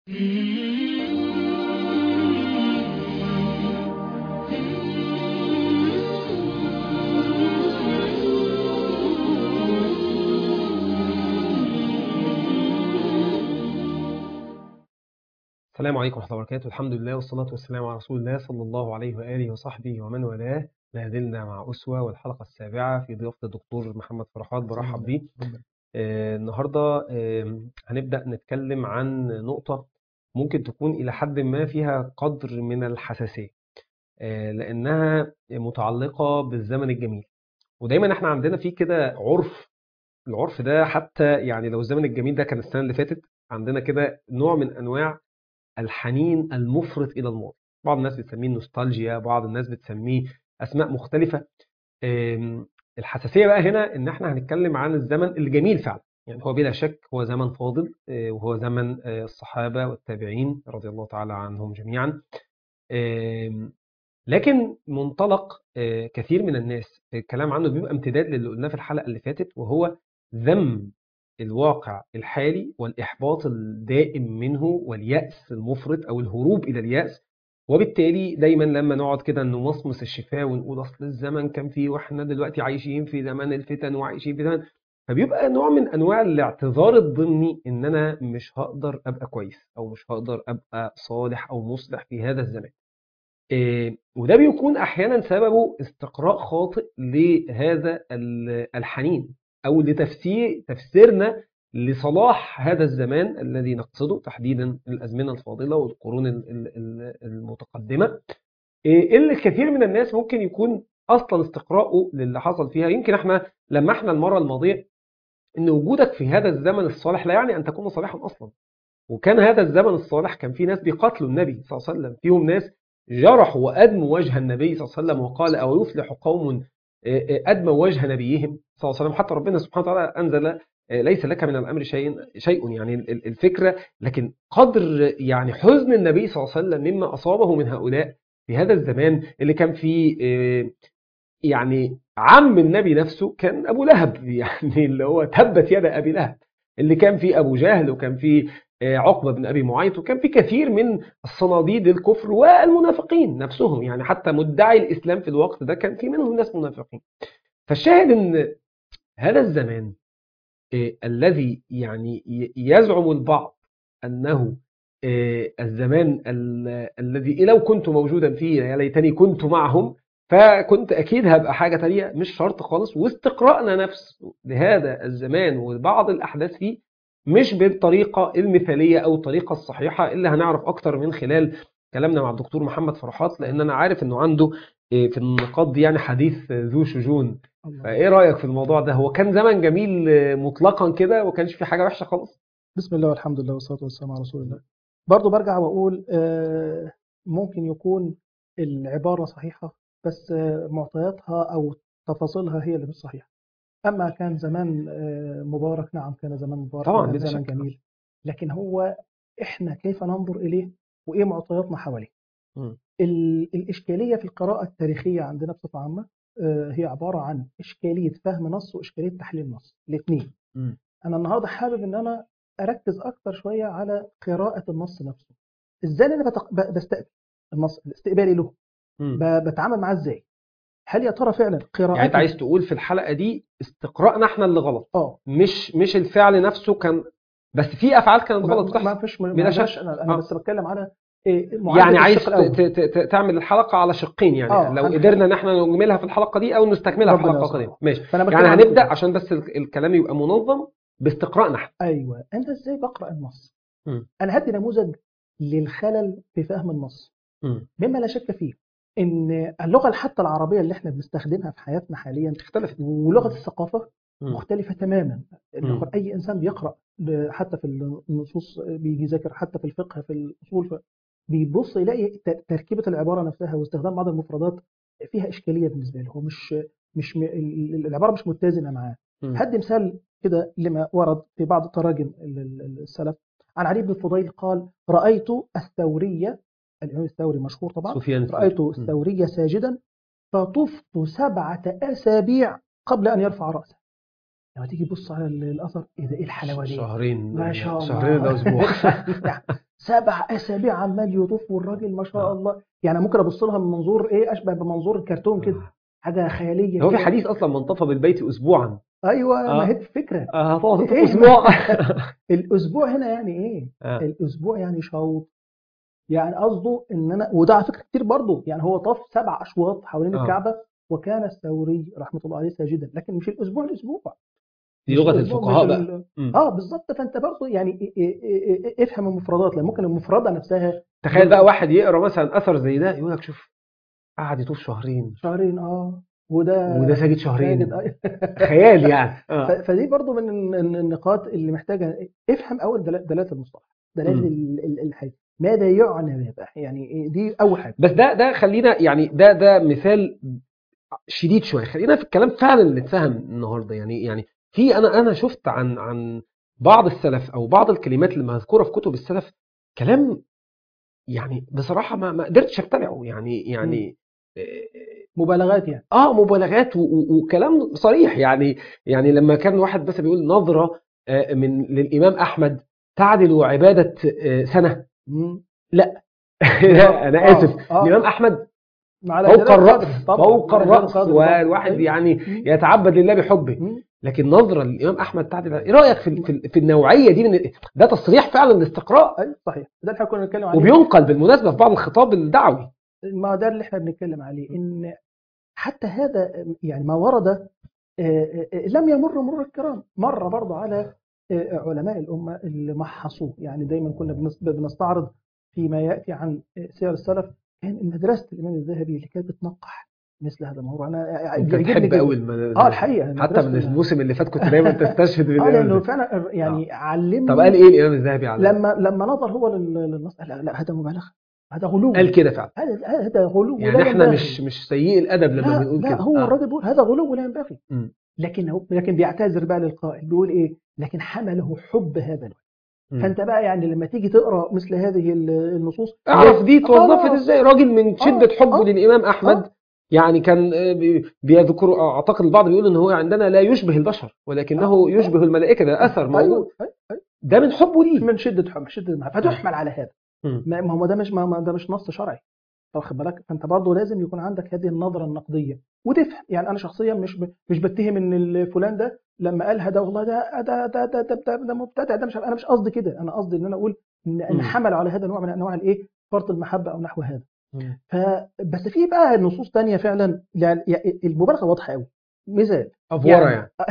السلام عليكم ورحمة الله وبركاته الحمد لله والصلاة والسلام على رسول الله صلى الله عليه وآله وصحبه ومن والاه لا زلنا مع أسوة والحلقة السابعة في ضيافة الدكتور محمد فرحات برحب بيه آه النهاردة آه هنبدأ نتكلم عن نقطة ممكن تكون إلى حد ما فيها قدر من الحساسية آه لأنها متعلقة بالزمن الجميل ودايما احنا عندنا فيه كده عرف العرف ده حتى يعني لو الزمن الجميل ده كان السنة اللي فاتت عندنا كده نوع من أنواع الحنين المفرط إلى الماضي بعض الناس بتسميه نوستالجيا بعض الناس بتسميه أسماء مختلفة الحساسية بقى هنا إن إحنا هنتكلم عن الزمن الجميل فعلا يعني هو بلا شك هو زمن فاضل وهو زمن الصحابة والتابعين رضي الله تعالى عنهم جميعا لكن منطلق كثير من الناس الكلام عنه بيبقى امتداد للي قلناه في الحلقة اللي فاتت وهو ذم الواقع الحالي والإحباط الدائم منه واليأس المفرط أو الهروب إلى اليأس وبالتالي دايما لما نقعد كده نمصمص الشفاه ونقول أصل الزمن كان فيه وإحنا دلوقتي عايشين في زمان الفتن وعايشين في زمان فبيبقى نوع من أنواع الاعتذار الضمني إن أنا مش هقدر أبقى كويس أو مش هقدر أبقى صالح أو مصلح في هذا الزمان إيه وده بيكون أحيانا سببه استقراء خاطئ لهذا الحنين أو لتفسير تفسيرنا لصلاح هذا الزمان الذي نقصده تحديدا الأزمنة الفاضلة والقرون المتقدمة اللي الكثير من الناس ممكن يكون أصلا استقراءه للي حصل فيها يمكن احنا لمحنا المرة الماضية أن وجودك في هذا الزمن الصالح لا يعني أن تكون صالحا أصلا وكان هذا الزمن الصالح كان في ناس بيقاتلوا النبي صلى الله عليه وسلم فيهم ناس جرحوا وأدموا وجه النبي صلى الله عليه وسلم وقال أو يفلح قوم أدموا وجه نبيهم صلى الله عليه وسلم حتى ربنا سبحانه وتعالى أنزل ليس لك من الأمر شيء شيء يعني الفكرة لكن قدر يعني حزن النبي صلى الله عليه وسلم مما أصابه من هؤلاء في هذا الزمان اللي كان فيه يعني عم النبي نفسه كان أبو لهب يعني اللي هو تبت يد أبي لهب اللي كان فيه أبو جهل وكان فيه عقبة بن أبي معيط وكان في كثير من الصناديد الكفر والمنافقين نفسهم يعني حتى مدعي الإسلام في الوقت ده كان في منهم ناس منافقين فالشاهد أن هذا الزمان الذي يعني يزعم البعض أنه الزمان الذي لو كنت موجودا فيه يا ليتني كنت معهم فكنت أكيد هبقى حاجة تانية مش شرط خالص واستقرأنا نفس لهذا الزمان وبعض الأحداث فيه مش بالطريقة المثالية أو الطريقة الصحيحة اللي هنعرف أكتر من خلال كلامنا مع الدكتور محمد فرحات لأن أنا عارف أنه عنده في النقاط دي يعني حديث ذو شجون فإيه رأيك في الموضوع ده هو كان زمن جميل مطلقا كده وما كانش في حاجة وحشة خالص بسم الله والحمد لله والصلاة والسلام على رسول الله برضو برجع وأقول ممكن يكون العبارة صحيحة بس معطياتها أو تفاصيلها هي اللي مش صحيحة أما كان زمان مبارك نعم كان زمان مبارك طبعا كان زمان جميل لكن هو إحنا كيف ننظر إليه وإيه معطياتنا حواليه الإشكالية في القراءة التاريخية عندنا بصفة عامة هي عبارة عن إشكالية فهم نص وإشكالية تحليل نص الاثنين أنا النهاردة حابب إن أنا أركز أكتر شوية على قراءة النص نفسه إزاي أنا بتق... بستقبل النص الاستقبالي له بتعامل معاه إزاي هل يا ترى فعلا قراءة يعني انت عايز تقول في الحلقه دي استقراءنا احنا اللي غلط اه مش مش الفعل نفسه كان بس في افعال كانت غلط ما فيش بلا شك انا, أنا آه. بس بتكلم على إيه يعني عايز ت- ت- تعمل الحلقه على شقين يعني آه، لو هنحاول. قدرنا ان احنا نجملها في الحلقه دي او نستكملها في ربنا الحلقه يسر. القادمه ماشي فانا بتكلم يعني عن هنبدا كده. عشان بس ال- الكلام يبقى منظم باستقرائنا احنا ايوه انت ازاي بقرا النص مم. انا هدي نموذج للخلل في فهم النص مم. مما لا شك فيه ان اللغه حتى العربيه اللي احنا بنستخدمها في حياتنا حاليا اختلفت ولغه الثقافه مم. مختلفه تماما مم. اللغة- اي انسان بيقرا ب- حتى في النصوص بيجي يذاكر حتى في الفقه في الاصول ف- بيبص يلاقي ت- تركيبه العباره نفسها واستخدام بعض المفردات فيها اشكاليه بالنسبه له هو مش مش م- ال- العباره مش متزنه معاه مم. هدي مثال كده لما ورد في بعض تراجم ال- ال- السلف عن علي بن الفضيل قال رأيت الثورية الإمام الثوري مشهور طبعا سفيان الثوري. رأيت مم. الثورية ساجدا فطفت سبعة أسابيع قبل أن يرفع رأسه لما تيجي تبص على ال- الأثر إيه ده إيه الحلاوة دي شهرين ما شاء الله شهرين ده اسبوع يعني سبع اسابيع عمال يطوف والراجل ما شاء آه. الله يعني ممكن ابص لها من منظور ايه اشبه بمنظور الكرتون كده حاجه خياليه هو في كده. حديث اصلا من طاف بالبيت اسبوعا ايوه آه. ما هي دي الفكره آه، هتقعد تطوف إيه؟ اسبوع الاسبوع هنا يعني ايه آه. الاسبوع يعني شوط يعني قصده ان انا وده على فكره كتير برضه يعني هو طاف سبع اشواط حوالين آه. الكعبه وكان الثوري رحمه الله عليه ساجدا لكن مش الاسبوع الاسبوع دي مش لغه الأسبوع، الفقهاء مش بقى ال- مم. اه بالظبط فانت برضه يعني إيه- إيه- إيه- إيه- افهم المفردات لان ممكن المفرده نفسها تخيل بقى واحد يقرا مثلا اثر زي ده يقول لك شوف قعد يطوف شهرين شهرين اه وده وده ساجد شهرين ساجد، آه. خيال يعني ف- آه. فدي برضو من الن- الن- النقاط اللي محتاجه افهم اول دلا- دلاله المصطلح دلاله مم. ال- ال- الحاجه ماذا يعنى بهذا يعني إيه دي اول حاجه بس ده ده خلينا يعني ده ده مثال شديد شويه خلينا في الكلام فعلا اللي اتفهم النهارده يعني يعني في انا انا شفت عن عن بعض السلف او بعض الكلمات اللي مذكوره في كتب السلف كلام يعني بصراحه ما ما قدرتش ابتلعه يعني يعني مبالغات يعني اه مبالغات و- و- وكلام صريح يعني يعني لما كان واحد بس بيقول نظره آه، من للامام احمد تعدل عباده آه، سنه مم. لا انا آه، اسف آه. الامام احمد على فوق جلالة الراس قدر طبعاً، فوق على جلالة الراس قدر طبعاً. والواحد أيوة. يعني مم. يتعبد لله بحبه مم. لكن نظره للامام احمد تعدل ايه رايك في في, في النوعيه دي من ده تصريح فعلا للاستقراء ايوه صحيح ده اللي احنا كنا بنتكلم عليه وبينقل بالمناسبه في بعض الخطاب الدعوي ما ده اللي احنا بنتكلم عليه ان حتى هذا يعني ما ورد آه، آه، آه، لم يمر مرور الكرام مر برضه على آه، علماء الامه اللي محصوه يعني دايما كنا بنس- بنستعرض فيما ياتي عن آه، سير السلف كان مدرسه الامام الذهبي اللي كانت بتنقح مثل هذا الموضوع انا انت بيعجبني تحب جداً. قوي الم- اه الحقيقه حتى مدرسة من ال- الموسم اللي فات كنت دايما تستشهد اه بالإمام لانه ده. فعلا يعني علمني طب قال ايه الامام الذهبي على لما لما نظر هو لل- للنص قال لا, لا هذا مبالغه هذا غلو قال كده فعلا هذا هذا غلو يعني لا احنا ينبغي. مش مش سيء الادب لما لا بنقول لا كده هو آه. الراجل بيقول هذا غلو لا ينبغي مم. لكن هو لكن بيعتذر بقى للقائل بيقول ايه لكن حمله حب هذا الوجه مم. فانت بقى يعني لما تيجي تقرا مثل هذه ال- النصوص اعرف دي اتوظفت خلاص. ازاي راجل من شده آه، حبه آه، للامام احمد آه. يعني كان آه، بي- بيذكر اعتقد البعض بيقول ان هو عندنا لا يشبه البشر ولكنه آه، آه. يشبه الملائكه ده اثر موجود ايوه أيوة، أيوة. ده من حبه ليه من شده حب شده المحبه فتحمل على هذا مم. ما ما هو ده مش ما ما ده مش نص شرعي واخد بالك فانت برضه لازم يكون عندك هذه النظره النقديه وتفهم يعني انا شخصيا مش ب... مش بتهم ان ال- فلان ده لما قالها ده والله ده ده ده ده ده, ده, ده مبتدع ده مش عارف- انا مش قصدي كده انا قصدي ان انا اقول ان ان مم. حملوا على هذا النوع من انواع الايه فرط المحبه او نحو هذا مم. فبس في بقى نصوص تانية فعلا يعني يعني المبالغه واضحه قوي مثال افوره يعني- يعني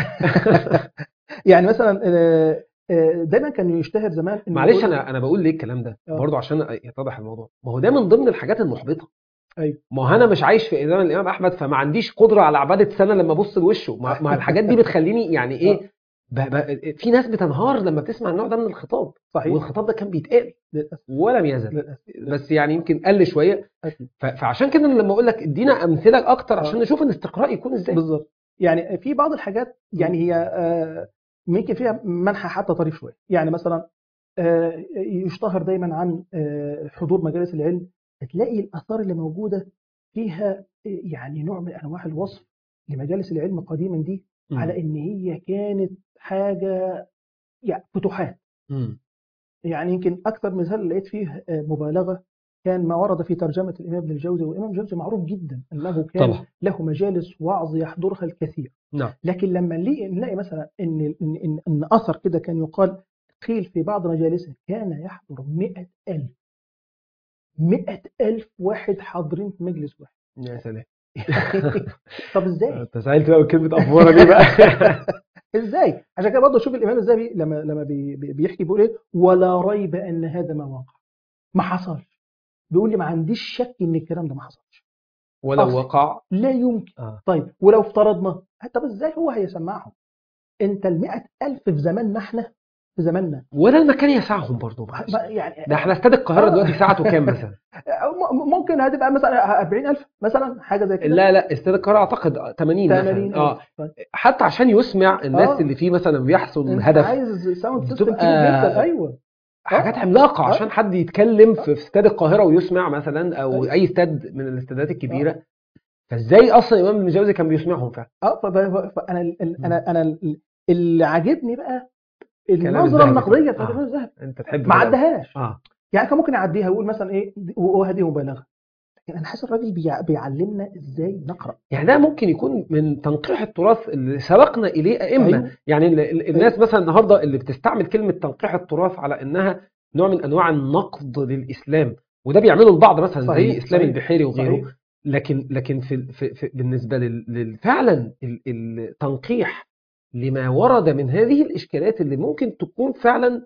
يعني مثلا آه، آه، دايما كان يشتهر زمان إن معلش يقول- انا انا بقول ليه الكلام ده آه. برضه عشان يتضح الموضوع ما هو ده من ضمن الحاجات المحبطه أيوة. ما هو انا مش عايش في ايام الامام احمد فما عنديش قدره على عباده سنه لما ابص لوشه ما, ما الحاجات دي بتخليني يعني ايه ب... ب... في ناس بتنهار لما بتسمع النوع ده من الخطاب صحيح والخطاب ده كان بيتقال للاسف ولم يزل للاسف بس يعني يمكن قل شويه أكيد. ف... فعشان كده أنا لما اقول لك ادينا امثله اكتر آه. عشان نشوف الاستقراء يكون ازاي بالظبط يعني في بعض الحاجات يعني هي آه، ممكن فيها منحى حتى طريف شويه يعني مثلا آه، يشتهر دايما عن آه، حضور مجالس العلم تلاقي الاثار اللي موجوده فيها آه، يعني نوع من انواع الوصف لمجالس العلم قديما دي مم. على ان هي كانت حاجه يعني فتوحات مم. يعني يمكن اكثر مثال لقيت فيه آه، مبالغه كان ما ورد في ترجمه الامام ابن الجوزي والامام الجوزي معروف جدا انه كان طبعا له مجالس وعظ يحضرها الكثير نعم لكن لما نلاقي نلاقي مثلا ان ان ان, إن اثر كده كان يقال قيل في بعض مجالسه كان يحضر مئة ألف مئة ألف واحد حاضرين في مجلس واحد يا سلام طب ازاي؟ انت سألت بقى كلمه افوره دي بقى ازاي؟ عشان كده برضه شوف الامام الذهبي لما لما بي بي- بيحكي بيقول ايه؟ ولا ريب ان هذا ما وقع. ما حصلش. بيقول لي ما عنديش شك ان الكلام ده ما حصلش. ولو أصل. وقع لا يمكن. آه. طيب ولو افترضنا طب ازاي هو هيسمعهم؟ انت ال ألف في زماننا احنا في زماننا ولا المكان يسعهم برضه معلش. ما- يعني ده احنا استاد القاهره آه. دلوقتي ساعته كام مثلا أو م- ممكن هتبقى مثلا 40000 مثلا حاجه زي كده لا لا استاد القاهره اعتقد 80 مثلا 80 اه حتى عشان يسمع الناس آه. اللي فيه مثلا بيحصل انت هدف عايز ساوند سيستم بتبقى- كبير جدا ايوه حاجات عملاقه آه. عشان حد يتكلم في في استاد القاهره ويسمع مثلا او أيوة. اي استاد من الاستادات الكبيره فازاي اصلا امام ابن الجوزي كان بيسمعهم فعلا اه فب- فانا ال- ال- انا انا ال- اللي عاجبني بقى كلام النظره الذهبي النقديه طبعاً. بتاعت آه. الإمام الذهبي انت تحب ما كده. عدهاش اه يعني كان ممكن يعديها ويقول مثلا ايه وهذه مبالغه لكن انا حاسس الراجل بيع- بيعلمنا ازاي نقرا يعني ده ممكن يكون من تنقيح التراث اللي سبقنا اليه ائمه أيوة. يعني ال- ال- الناس مثلا النهارده اللي بتستعمل كلمه تنقيح التراث على انها نوع من انواع النقد للاسلام وده بيعمله البعض مثلا زي صحيح، اسلام صحيح، البحيري وغيره صحيح. لكن لكن في, في, في بالنسبه لل- لل- فعلا ال- التنقيح لما ورد من هذه الاشكالات اللي ممكن تكون فعلا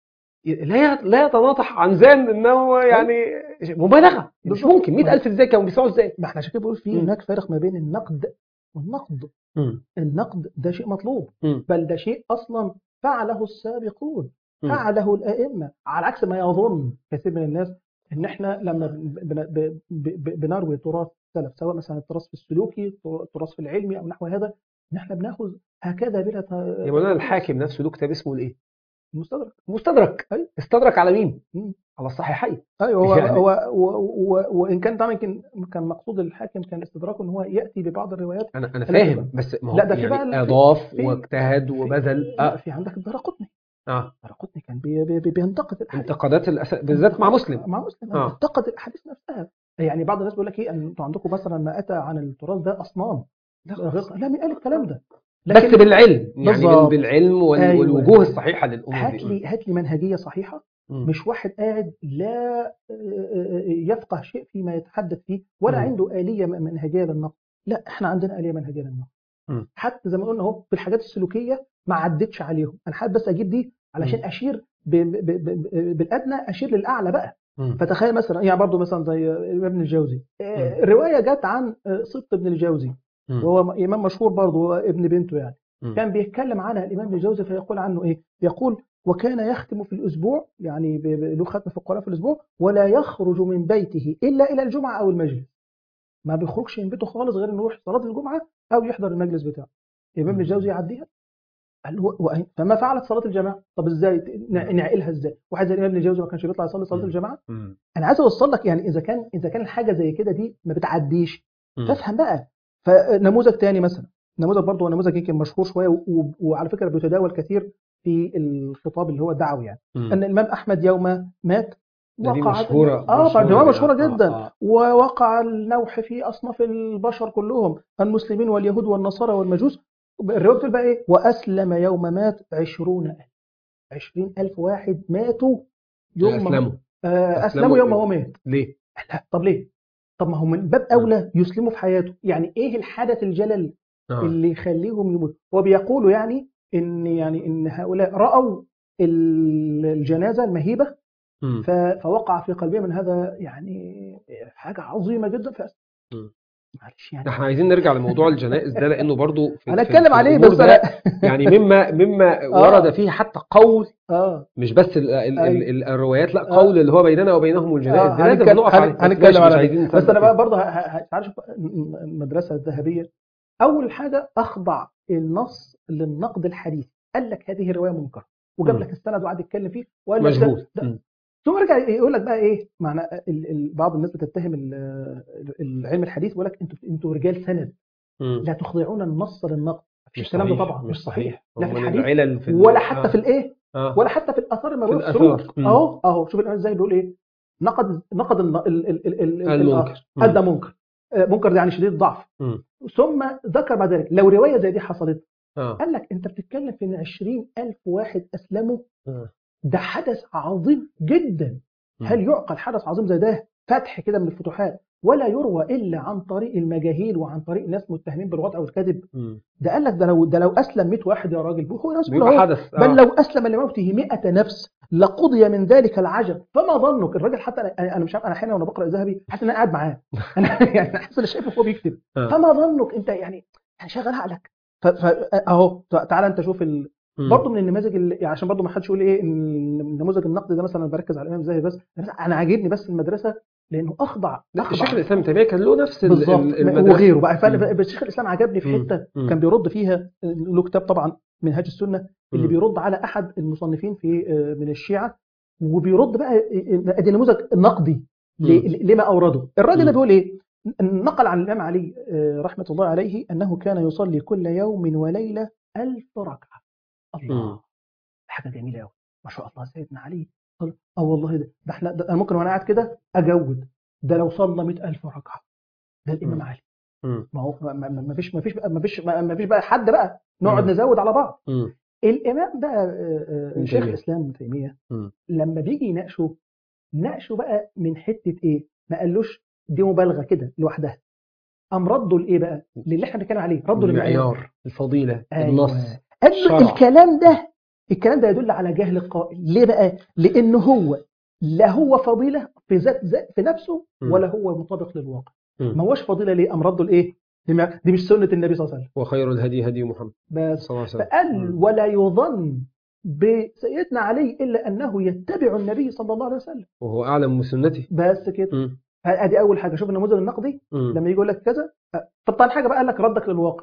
لا يت- لا يتناطح عن ذهن ان هو يعني مبالغه مش بالظبط. ممكن 100000 ازاي كانوا بيسمعوا ازاي ما احنا عشان كده بقول في مم. هناك فرق ما بين النقد والنقد مم. النقد ده شيء مطلوب مم. بل ده شيء اصلا فعله السابقون مم. فعله الائمه على عكس ما يظن كثير من الناس ان احنا لما بن- ب- ب- ب- بنروي تراث السلف سواء مثلا التراث في السلوكي التراث في العلمي او نحو هذا ان احنا بناخذ هكذا بلا ت- يا مولانا الحاكم نفسه له كتاب اسمه الايه؟ مستدرك مستدرك أيوة. استدرك على مين؟ مم. على الصحيحين ايوه هو يعني- هو و- و- وان كان طبعا يمكن كان مقصود الحاكم كان استدراكه ان هو ياتي ببعض الروايات انا انا لا فاهم طبعا. بس ما هو لا، ده في بقى يعني ال- في- اضاف في- واجتهد في- وبذل لا اه في عندك الدرقطني اه الدرقطني كان بي بي بي بينتقد الحديث انتقادات الأس... بالذات مع مسلم مع مسلم آه. انتقد الاحاديث نفسها يعني بعض الناس بيقول لك ايه انتوا عندكم مثلا ما اتى عن التراث ده اصنام لا غير- لا مين قال الكلام ده بس بالعلم يعني بالظبط. بالعلم وال... أيوة. والوجوه الصحيحه للامور هات دي لي هات لي منهجيه صحيحه مم. مش واحد قاعد لا آه، آه، يفقه شيء فيما يتحدث فيه ولا مم. عنده آلية منهجية للنقد لا احنا عندنا آلية منهجية للنقد مم. حتى زي ما قلنا اهو في الحاجات السلوكية ما عدتش عليهم انا حابب بس اجيب دي علشان مم. اشير ب ب ب ب بالادنى اشير للاعلى بقى مم. فتخيل مثلا يعني برضه مثلا زي ابن الجوزي آه، الرواية جت عن آه، صدق ابن الجوزي مم. وهو امام مشهور برضه هو ابن بنته يعني مم. كان بيتكلم عنها الامام ابن الجوزي فيقول عنه ايه؟ يقول وكان يختم في الاسبوع يعني ب- ب- له ختم في القران في الاسبوع ولا يخرج من بيته الا الى الجمعه او المجلس. ما بيخرجش من بيته خالص غير انه يروح صلاه الجمعه او يحضر المجلس بتاعه. الامام ابن الجوزي يعديها قال له و- فما فعلت صلاه الجماعه؟ طب ازاي ت- نع- نعقلها ازاي؟ واحد زي الامام ابن الجوزي ما كانش بيطلع يصلي صلاه مم. الجماعه؟ مم. انا عايز اوصل لك يعني اذا كان اذا كان حاجه زي كده دي ما بتعديش مم. فافهم بقى فنموذج تاني مثلا نموذج برضه هو نموذج يمكن مشهور شويه و- و- وعلى فكره بيتداول كثير في الخطاب اللي هو الدعوي يعني مم. ان الامام احمد يوم مات ده دي وقعت مشهورة اه مشهورة فالروايه دي. مشهوره آه، جدا آه. ووقع النوح في اصناف البشر كلهم المسلمين واليهود والنصارى والمجوس الروايه بتقول بقى ايه واسلم يوم مات عشرون ألف عشرين ألف واحد ماتوا يوم ما- أسلموا آه أسلموا اسلموا يوم ما إيه؟ هو مات ليه؟ لا طب ليه؟ طب ما هو من باب اولى يسلموا في حياته، يعني ايه الحدث الجلل آه. اللي يخليهم يموتوا؟ هو بيقولوا يعني ان يعني ان هؤلاء راوا ال- الجنازه المهيبه مم. ف- فوقع في قلبهم من هذا يعني حاجه عظيمه جدا ف مم. معلش يعني احنا عايزين نرجع لموضوع الجنائز ده لانه برضو في انا في- اتكلم في عليه الأمور بس ده انا يعني مما مما آه. ورد فيه حتى قول اه مش بس ال ال أيوة. ال ال الروايات لا آه. قول اللي هو بيننا وبينهم الجنائز آه، ده لازم هنتكلم- نقف هن- عليه بس هنتكلم ماشي، مش على عايزين بس نسبق انا بقى فيه. برضه ه- ه- تعال شوف المدرسه الذهبيه اول حاجه اخضع النص للنقد الحديثي قال لك هذه روايه منكره وجاب مم. لك السند وقعد يتكلم فيه وقال لك ده- مجهول ده- مم. ثم رجع يقول لك بقى ايه معنى ال- ال- بعض الناس بتتهم ال- العلم الحديث ويقول لك انتوا انتوا رجال سند مم. لا تخضعون النص للنقد مفيش مش الكلام ده صحيح، طبعا مش صحيح لا في ومن الحديث العلل في ال- ولا حتى آه. في الايه آه. ولا حتى في الاثار المرويه في الآثار. السلوك مم. اهو اهو شوف الامام ازاي بيقول ايه نقد نقد ال- ال- ال- ال- ال- المنكر مم. ادى منكر آه، منكر ده يعني شديد الضعف مم. ثم ذكر بعد ذلك لو روايه زي دي حصلت آه. قال لك انت بتتكلم في ان 20000 واحد اسلموا آه. ده حدث عظيم جدا مم. هل يعقل حدث عظيم زي ده فتح كده من الفتوحات ولا يروى الا عن طريق المجاهيل وعن طريق ناس متهمين بالغلط او الكذب مم. ده قال لك ده لو ده لو اسلم 100 واحد يا راجل هو ناس بيبقى كلها حدث بل لو اسلم لموته 100 نفس لقضي من ذلك العجب فما ظنك الراجل حتى انا أنا مش عارف انا احيانا وانا بقرا الذهبي حاسس ان انا قاعد معاه انا يعني حاسس ان شايفه وهو بيكتب آه. فما ظنك انت يعني يعني شغل عقلك ف- ف- اهو تعالى انت شوف ال... مم. برضه من النماذج اللي يعني عشان برضه ما حدش يقول ايه ان نموذج النقد ده مثلا أنا بركز على الامام الذهبي بس انا عاجبني بس المدرسه لانه اخضع لا اخضع الشيخ الاسلام تيميه كان له نفس ال- بالظبط ال- المدرسة. وغيره بقى فأنا مم. بس شيخ الاسلام عجبني في مم. حته مم. كان بيرد فيها له كتاب طبعا منهاج السنه اللي مم. بيرد على احد المصنفين في من الشيعه وبيرد بقى ادي نموذج نقدي ل- لما اورده الراجل ده مم. بيقول ايه نقل عن الامام علي آه، رحمه الله عليه انه كان يصلي كل يوم وليله ألف ركعه مم. الله حاجه جميله قوي ما شاء الله سيدنا علي قال اه والله ده, ده احنا ده انا ممكن وانا قاعد كده اجود ده لو صلى 100000 ركعه ده الامام مم. علي مم. ما هو ما- ما ما فيش ما فيش بقى ما فيش ما فيش بقى حد بقى نقعد مم. نزود على بعض مم. الامام بقى آه، آه، ابن شيخ تيمية. الاسلام ابن تيميه مم. لما بيجي يناقشه ناقشه بقى من حته ايه؟ ما قالوش دي مبالغه كده لوحدها قام ردوا لايه بقى؟ للي احنا بنتكلم عليه ردوا للمعيار المعيار الفضيلة أيوة. النص قال له الشرع. الكلام ده الكلام ده يدل على جهل القائل ليه بقى؟ لان هو لا هو فضيله في ذات ذات في نفسه مم. ولا هو مطابق للواقع مم. ما هوش فضيله ليه؟ قام ردوا لايه؟ لما- دي مش سنه النبي صلى الله عليه وسلم وخير الهدي هدي محمد بس صلى الله عليه وسلم فقال مم. ولا يظن بسيدنا علي الا انه يتبع النبي صلى الله عليه وسلم وهو أعلم من سنته بس كده مم. ادي اول حاجه شوف النموذج النقدي مم. لما يجي يقول لك كذا أه، طب طبعا حاجه بقى قال لك ردك للواقع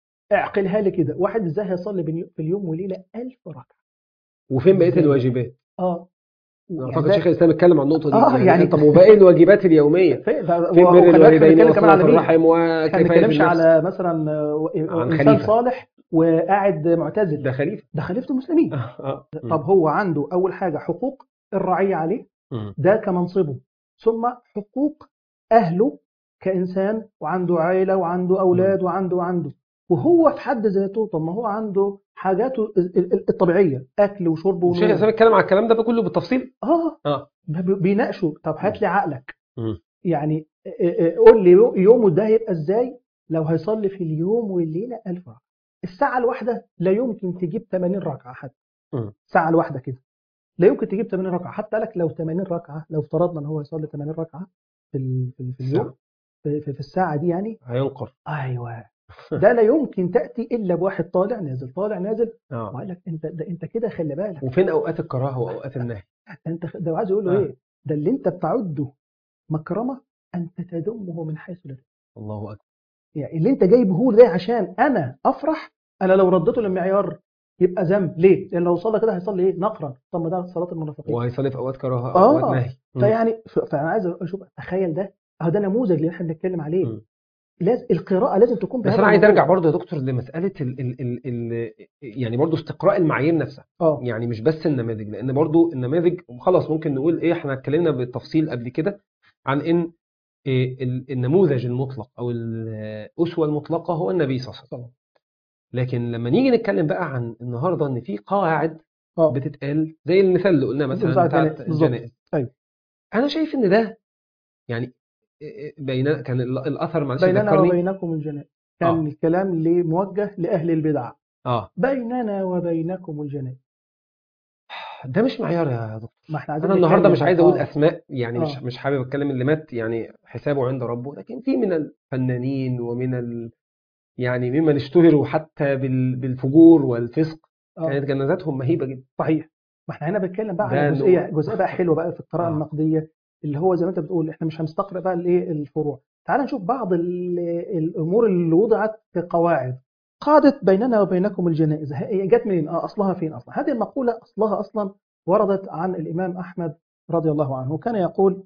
اعقلها لي كده واحد ازاي هيصلي بين- في اليوم وليله 1000 ركعه وفين بقية إزاي؟ الواجبات؟ اه يعني أعتقد ده- شيخ الإسلام اتكلم عن النقطة دي آه، يعني- طب وباقي الواجبات اليومية في ده- في و- بر وخلي بالك احنا الوالدين بنتكلم كمان على وصلة مين؟ الرحم احنا ما وكفاية بنتكلمش النفس على مثلا آه، عن انسان خليفة. صالح وقاعد معتزل ده خليفة ده خليفه المسلمين آه، آه. مم. طب هو عنده اول حاجه حقوق الرعيه عليه مم. ده كمنصبه ثم حقوق اهله كانسان وعنده عائله وعنده اولاد وعنده وعنده وهو في حد ذاته طب ما هو عنده حاجاته ال- ال- الطبيعيه اكل وشرب وشيخ ونوم الإسلام اتكلم عن الكلام ده كله بالتفصيل اه اه بي- بيناقشوا طب هات لي عقلك مم. يعني ا- ا- قول لي يو- يومه ده هيبقى ازاي لو هيصلي في اليوم والليله 1000 ركعه الساعه الواحده لا يمكن تجيب 80 ركعه حتى مم. الساعه الواحده كده لا يمكن تجيب 80 ركعه حتى لك لو 80 ركعه لو افترضنا ان هو يصلي 80 ركعه في ال- في, ال- في اليوم في, في, في الساعه دي يعني هينقر ايوه ده لا يمكن تاتي الا بواحد طالع نازل طالع نازل اه وقال لك انت ده انت كده خلي بالك وفين أوقات الكراهة وأوقات النهي ده انت ده عايز يقول له آه. ايه ده اللي انت بتعده مكرمه انت تذمه من حيث لا تدري. الله أكبر يعني اللي انت جايبه لي ده عشان انا افرح انا لو رديته للمعيار يبقى ذنب ليه؟ لان لو صلى كده هيصلي ايه؟ نقرا طب ما ده صلاه المنافقين وهيصلي في أوقات كراهة آه. أوقات نهي مم. فيعني ف- فانا عايز اشوف تخيل ده اهو ده نموذج اللي احنا بنتكلم عليه مم. لازم القراءه لازم تكون بس بهذا انا عايز الموضوع. ارجع برضه يا دكتور لمساله ال ال ال ال يعني برضه استقراء المعايير نفسها اه يعني مش بس النماذج لان برضه النماذج خلاص ممكن نقول ايه احنا اتكلمنا بالتفصيل قبل كده عن ان إيه ال- النموذج المطلق او الاسوه المطلقه هو النبي صلى الله عليه وسلم لكن لما نيجي نتكلم بقى عن النهارده ان في قواعد اه بتتقال زي المثال اللي قلناه مثلا بتاع بتاع الجنائز. بالظبط. الجنائز أيوة. انا شايف ان ده يعني إيه بين كان ال- الاثر معلش بيننا ذكرني وبينكم الجنائز كان آه. الكلام اللي موجه لاهل البدع اه بيننا وبينكم الجنائز ده مش معيار يا دكتور ما احنا عايزين انا النهارده نتكلم. مش عايز اقول آه. اسماء يعني مش آه. مش حابب اتكلم اللي مات يعني حسابه عند ربه لكن في من الفنانين ومن ال يعني ممن اشتهروا حتى بال... بالفجور والفسق آه. كانت جنازاتهم مهيبه جدا صحيح ما احنا هنا بنتكلم بقى ده على اللي جزئيه هو- جزئيه بقى حلوه بقى في القراءه آه. النقديه اللي هو زي ما انت بتقول احنا مش هنستقرأ بقى الايه الفروع تعال نشوف بعض ال- الامور اللي وضعت كقواعد قاعده بيننا وبينكم الجنائز هي جت منين اه اصلها فين اصلا هذه المقوله اصلها اصلا وردت عن الامام احمد رضي الله عنه كان يقول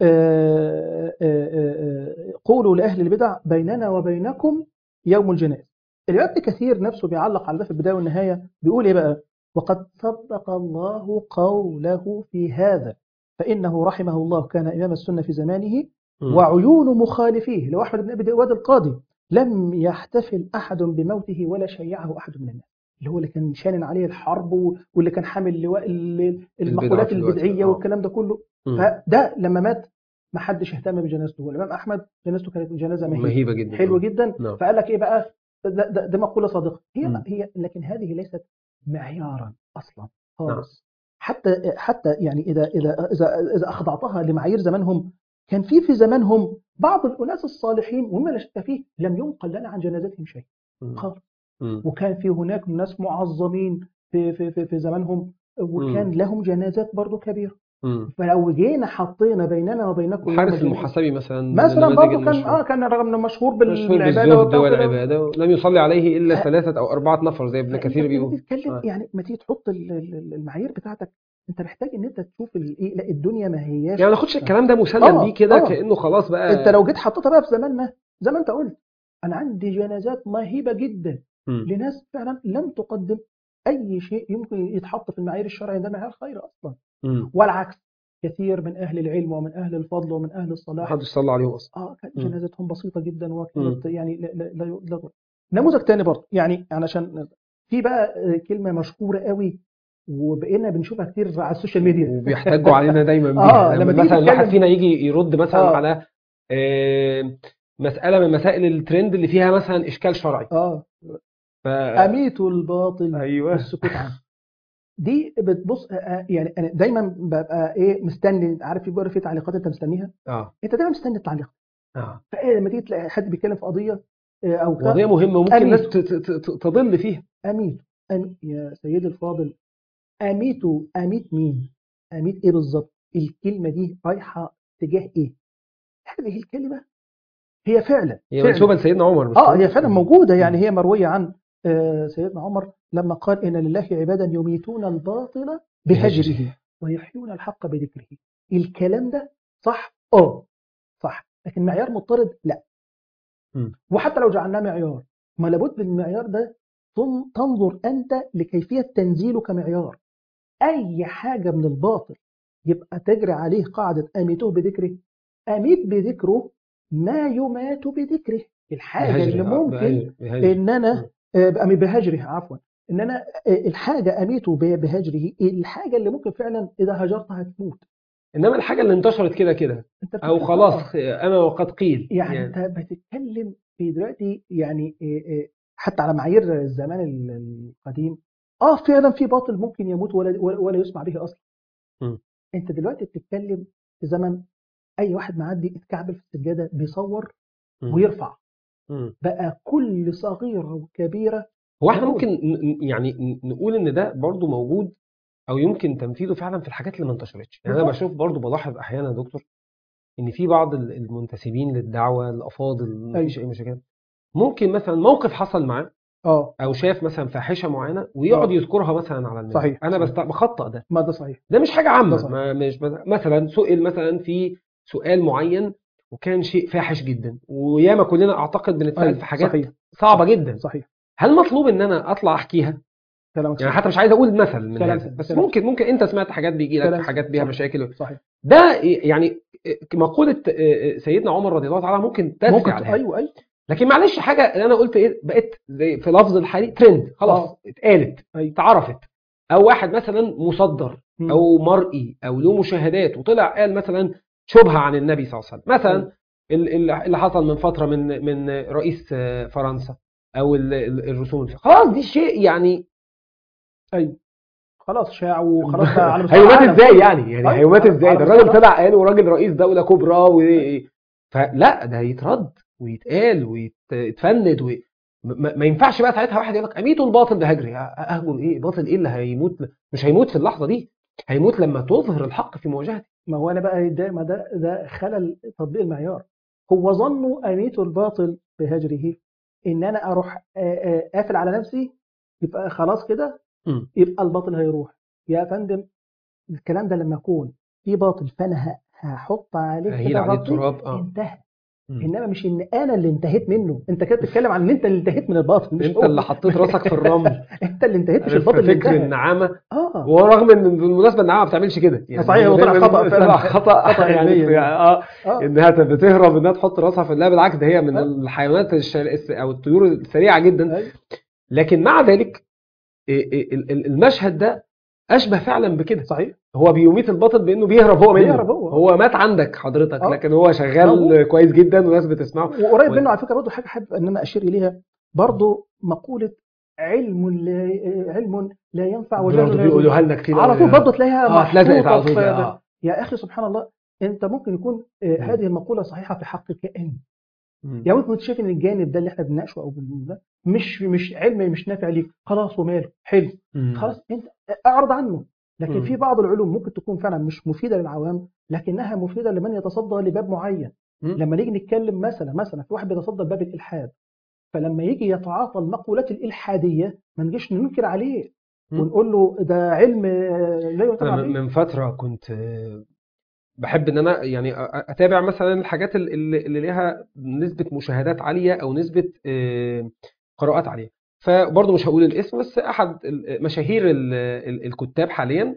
آه، آه، آه، قولوا لاهل البدع بيننا وبينكم يوم الجنائز الامام ابن كثير نفسه بيعلق على ده في البدايه والنهايه بيقول ايه بقى وقد صدق الله قوله في هذا فإنه رحمه الله كان إمام السنة في زمانه مم. وعيون مخالفيه لو أحمد بن أبي دواد القاضي لم يحتفل أحد بموته ولا شيعه أحد من الناس اللي هو اللي كان شانن عليه الحرب و- واللي كان حامل لواء ال- المقولات في الوقت ده. البدعية آه. والكلام ده كله مم. فده لما مات ما حدش اهتم بجنازته والإمام أحمد جنازته كانت جنازة مهيبة مهيبه جدا حلوة جدا نعم. فقال لك إيه بقى ده, ده, ده مقولة صادقة هي مم. هي لكن هذه ليست معيارا أصلا خالص حتى حتى يعني اذا اذا اذا اذا اخضعتها لمعايير زمانهم كان في في زمانهم بعض الاناس الصالحين ومما لا شك فيه لم ينقل لنا عن جنازتهم شيء مم. خالص مم. وكان في هناك ناس معظمين في في في, في زمانهم وكان مم. لهم جنازات برضو كبيره مم. فلو جينا حطينا بيننا وبينكم يوم حارس الجنازة- المحاسبي مثلا من مثلا النماذج برضو كان المشهورة. اه كان رغم انه مشهور مشهور بالعباده بالزهد وبتاع وكده. والعباده لم يصلي عليه الا آه. ثلاثه او اربعه نفر زي ابن فأنت كثير بتيجي بيقول تتكلم آه. يعني ما تيجي تحط ال- ال- المعايير بتاعتك انت محتاج ان انت تشوف الايه لا الدنيا ما هياش يعني ما ناخدش الكلام ده مسلم آه، بيه كده آه. كانه خلاص بقى انت لو جيت حطيتها بقى في زمان ما زي ما انت قلت انا عندي جنازات مهيبه جدا مم. لناس فعلا لم تقدم اي شيء يمكن يتحط في المعايير الشرعيه ده معيار خير اصلا مم. والعكس كثير من اهل العلم ومن اهل الفضل ومن اهل الصلاح محدش صلى عليهم اصلا اه كانت مم. جنازتهم بسيطه جدا وكانت يعني لا لا لا لا نموذج تاني برضه يعني علشان في بقى آه، كلمه مشهوره قوي وبقينا بنشوفها كتير على السوشيال ميديا وبيحتاجوا علينا دايما آه، بيها لما لما تيجي مثلا تتكلم- الواحد فينا يجي يرد مثلا آه. على آه، مسألة من مسائل الترند اللي فيها مثلا إشكال شرعي اه ف... اميتوا الباطل أيوه والسكوت عنه دي بتبص آه، آه، يعني انا دايما ببقى ايه مستني عارف يبقى في تعليقات انت مستنيها اه انت دايما مستني التعليق اه فايه لما تيجي تلاقي حد بيتكلم في قضيه آه، او بتاع، قضية مهمة ممكن أمين. الناس ت- ت- ت- تضل فيها اميت أم... يا سيدي الفاضل اميتوا اميت مين اميت ايه بالظبط الكلمه دي رايحه تجاه ايه هذه الكلمه هي فعلا هي فعلا منسوبة لسيدنا عمر مش اه كده؟ هي فعلا موجوده يعني هي مرويه عن آه، سيدنا عمر لما قال ان لله عبادا يميتون الباطل بهجره ويحيون الحق بذكره الكلام ده صح اه صح لكن معيار مضطرد لا مم. وحتى لو جعلناه معيار ما لابد من المعيار ده تن- تنظر انت لكيفيه تنزيله كمعيار اي حاجه من الباطل يبقى تجري عليه قاعده اميتوه بذكره اميت بذكره ما يمات بذكره الحاجه بهجر، اللي آه، ممكن بهجر- بهجر. ان انا آه، أمي بهجره عفوا ان انا آه، الحاجه اميته ب- بهجره الحاجه اللي ممكن فعلا اذا هجرتها تموت إنما الحاجة اللي انتشرت كده كده انت أو بتتكلم- خلاص آه. أنا وقد قيل يعني انت بتتكلم في دلوقتي يعني آه، آه، حتى على معايير الزمان ال- القديم اه فعلا في باطل ممكن يموت ولا ولا ولا يسمع به اصلا م. انت دلوقتي بتتكلم في زمن اي واحد معدي اتكعبل في السجاده بيصور مم. ويرفع مم. بقى كل صغيره وكبيره هو احنا موجود. ممكن ن- ن- يعني ن- نقول ان ده برضو موجود او يمكن تنفيذه فعلا في الحاجات اللي ما انتشرتش يعني انا بالظبط. بشوف برضو بلاحظ احيانا يا دكتور ان في بعض ال- المنتسبين للدعوه الافاضل مفيش اي مشاكل ممكن مثلا موقف حصل معاه اه او شاف مثلا فاحشه معينه ويقعد آه. يذكرها مثلا على المنبر صحيح، انا صحيح. بست... بخطأ ده ما ده صحيح ده مش حاجه ده عامه صحيح. ما مش بس- مثلا سئل مثلا في سؤال معين وكان شيء فاحش جدا وياما كلنا اعتقد بنتسال أيوة، في حاجات صحيح صعبه جدا صحيح هل مطلوب ان انا اطلع احكيها كلامك يعني صحيح حتى مش عايز اقول مثل من كلام هذا سليم، بس كلام ممكن ممكن انت سمعت حاجات بيجي لك كلام حاجات سليم، بيها صحيح. مشاكل صحيح ده يعني مقولة سيدنا عمر رضي الله تعالى ممكن تسري ممكن عليها ايوه ايوه لكن معلش حاجة اللي انا قلت ايه بقت زي في لفظ الحالي ترند خلاص آه. اتقالت أيوة. اتعرفت او واحد مثلا مصدر مم. او مرئي او له مشاهدات وطلع قال مثلا شبهة عن النبي صلى الله عليه وسلم مثلا ال- ال- اللي حصل من فترة من من رئيس فرنسا او ال- ال- الرسوم الفقهية. خلاص دي شيء يعني ايوه خلاص شاع وخلاص بقى على مستوى هيمات العالم. ازاي يعني يعني أيوة، هيمات على- ازاي على ده مستوى الراجل العالم. طلع قال وراجل رئيس دولة كبرى و... فلا ده يترد ويتقال ويتفند و... ما ما ينفعش بقى ساعتها واحد يقول لك اميتوا الباطل بهجري اهجر ايه باطل ايه اللي هيموت مش هيموت في اللحظة دي هيموت لما تظهر الحق في مواجهته ما هو انا بقى ده ما ده ده خلل تطبيق المعيار هو ظنوا اميتوا الباطل بهجره ان انا اروح آه، آه، قافل على نفسي يبقى خلاص كده مم. يبقى الباطل هيروح يا فندم الكلام ده لما يكون في باطل فانا ه- هحط عليه هيل كده عليه غطي التراب اه انتهى مم. انما مش ان انا اللي انتهيت منه انت كده بتتكلم عن ان انت اللي انتهيت من الباطل مش انت هو. اللي حطيت راسك في الرمل انت اللي انتهيت مش عارف الباطل اللي فكر انتهى النعامة اه ورغم ان بالمناسبة النعامة ما بتعملش كده صحيح، هو طلع دايماً خطأ فعلاً. طلع خطأ خطأ يعني علمياً. في- اه اه انها بتهرب انها تحط راسها في لا بالعكس ده هي من آه. الحيوانات الشر... او الطيور السريعه جدا أيوة. لكن مع ذلك إيه إيه ال- ال- المشهد ده اشبه فعلا بكده صحيح هو بيميت الباطل بانه بيهرب هو منه بيهرب هو. هو مات عندك حضرتك آه. لكن هو شغال موجود. كويس جدا والناس بتسمعه وقريب و- منه على فكره برضه حاجه حابب ان انا اشير اليها برضه مقوله علم لا علم لا ينفع وجهل برضه لا بيقولوها يضر. لنا كتير على أوي. طول برضه تلاقيها اه اتلزقت على محطوطة طول في- كده، اه يا اخي سبحان الله انت ممكن يكون آه، مم. هذه المقوله صحيحه في حقك انت مم. يعني ممكن شايف ان الجانب ده اللي احنا بنناقشه او بن- ده مش مش علم مش نافع ليك خلاص وماله حلو مم. خلاص انت اعرض عنه لكن مم. في بعض العلوم ممكن تكون فعلا مش مفيده للعوام لكنها مفيده لمن يتصدى لباب معين مم. لما نيجي نتكلم مثلا مثلا في واحد بيتصدى لباب الالحاد فلما يجي يتعاطى المقولات الالحاديه ما نجيش ننكر عليه مم. ونقول له ده علم آه، لا يعتبر انا عليه من فتره كنت آه، بحب ان انا يعني أ- اتابع مثلا الحاجات ال- اللي اللي ليها نسبه مشاهدات عاليه او نسبه آه، قراءات عاليه فبرضه مش هقول الاسم بس احد ال- مشاهير ال- ال- الكتاب حاليا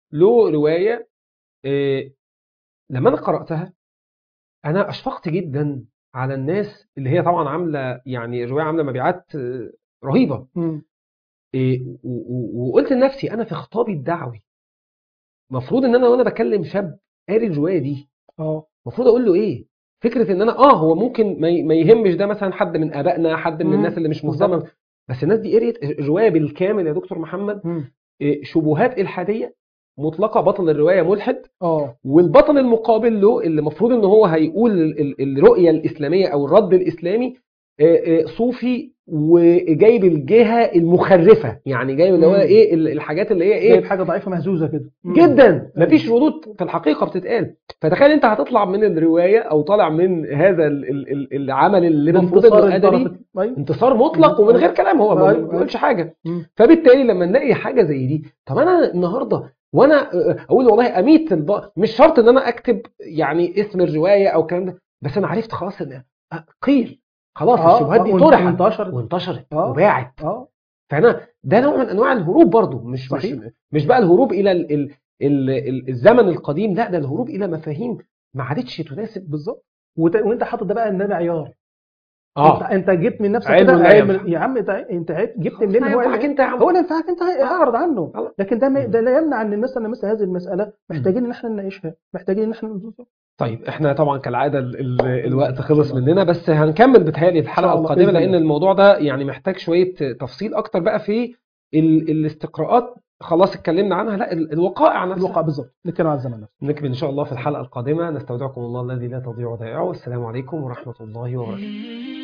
له روايه آه، لما انا قراتها انا اشفقت جدا على الناس اللي هي طبعا عامله يعني الروايه عامله مبيعات آه، رهيبه مم. إيه، و- و- وقلت لنفسي انا في خطابي الدعوي المفروض ان انا وانا بكلم شاب قاري الروايه دي اه المفروض اقول له ايه فكره ان انا اه هو ممكن ما ي- ما يهمش ده مثلا حد من ابائنا حد من مم. الناس اللي مش مهتمه بس الناس دي قريت الروايه بالكامل يا دكتور محمد مم. إيه، شبهات الحاديه مطلقه بطل الروايه ملحد اه والبطل المقابل له اللي المفروض ان هو هيقول ال- ال- الرؤيه الاسلاميه او الرد الاسلامي آه، آه، صوفي وجايب الجهه المخرفه يعني جايب اللي هو مم. ايه ال- الحاجات اللي هي جايب ايه حاجه ضعيفه مهزوزه كده مم. جدا مفيش ردود في الحقيقه بتتقال فتخيل انت هتطلع من الروايه او طالع من هذا ال- ال- ال- العمل اللي المفروض بانتصار انه ادبي الطرف أيوة. انتصار مطلق ومن غير كلام هو ما أيوة. بيقولش حاجه مم. فبالتالي لما نلاقي حاجه زي دي طب انا النهارده وانا اقول والله اميت الب... مش شرط ان انا اكتب يعني اسم الروايه او الكلام ده بس انا عرفت خلاص ان قيل خلاص آه، الشبهات دي آه، طرحت وانتشرت. وانتشرت آه. وباعت اه فانا ده نوع من انواع الهروب برضو مش مش صحيح. مش بقى الهروب الى ال... ال... ال... ال- الزمن القديم لا ده الهروب الى مفاهيم ما عادتش تناسب بالظبط وت... وانت حاطط ده بقى ان ده معيار اه انت انت جبت من نفسك علم كده لا علم ينفع. يا عم انت انت جبت خلاص منين لا هو ينفعك علم- انت يا عم هو اللي ينفعك انت اعرض عنه خلاص. لكن ده ما- مم. ده لا يمنع ان مثلا مثل هذه المساله محتاجين ان احنا نناقشها محتاجين ان احنا ندوسها طيب احنا طبعا كالعاده ال- ال- الوقت خلص مننا بس هنكمل بتهيألي الحلقه الله، القادمه بإذن لان الله. الموضوع ده يعني محتاج شويه تفصيل اكتر بقى في ال- الاستقراءات خلاص اتكلمنا عنها لا ال- الوقائع نفسها الواقع بالظبط نتكلم عن الزمن نفسه نكمل ان شاء الله في الحلقه القادمه نستودعكم الله الذي لا تضيع ودائعه والسلام عليكم ورحمه الله وبركاته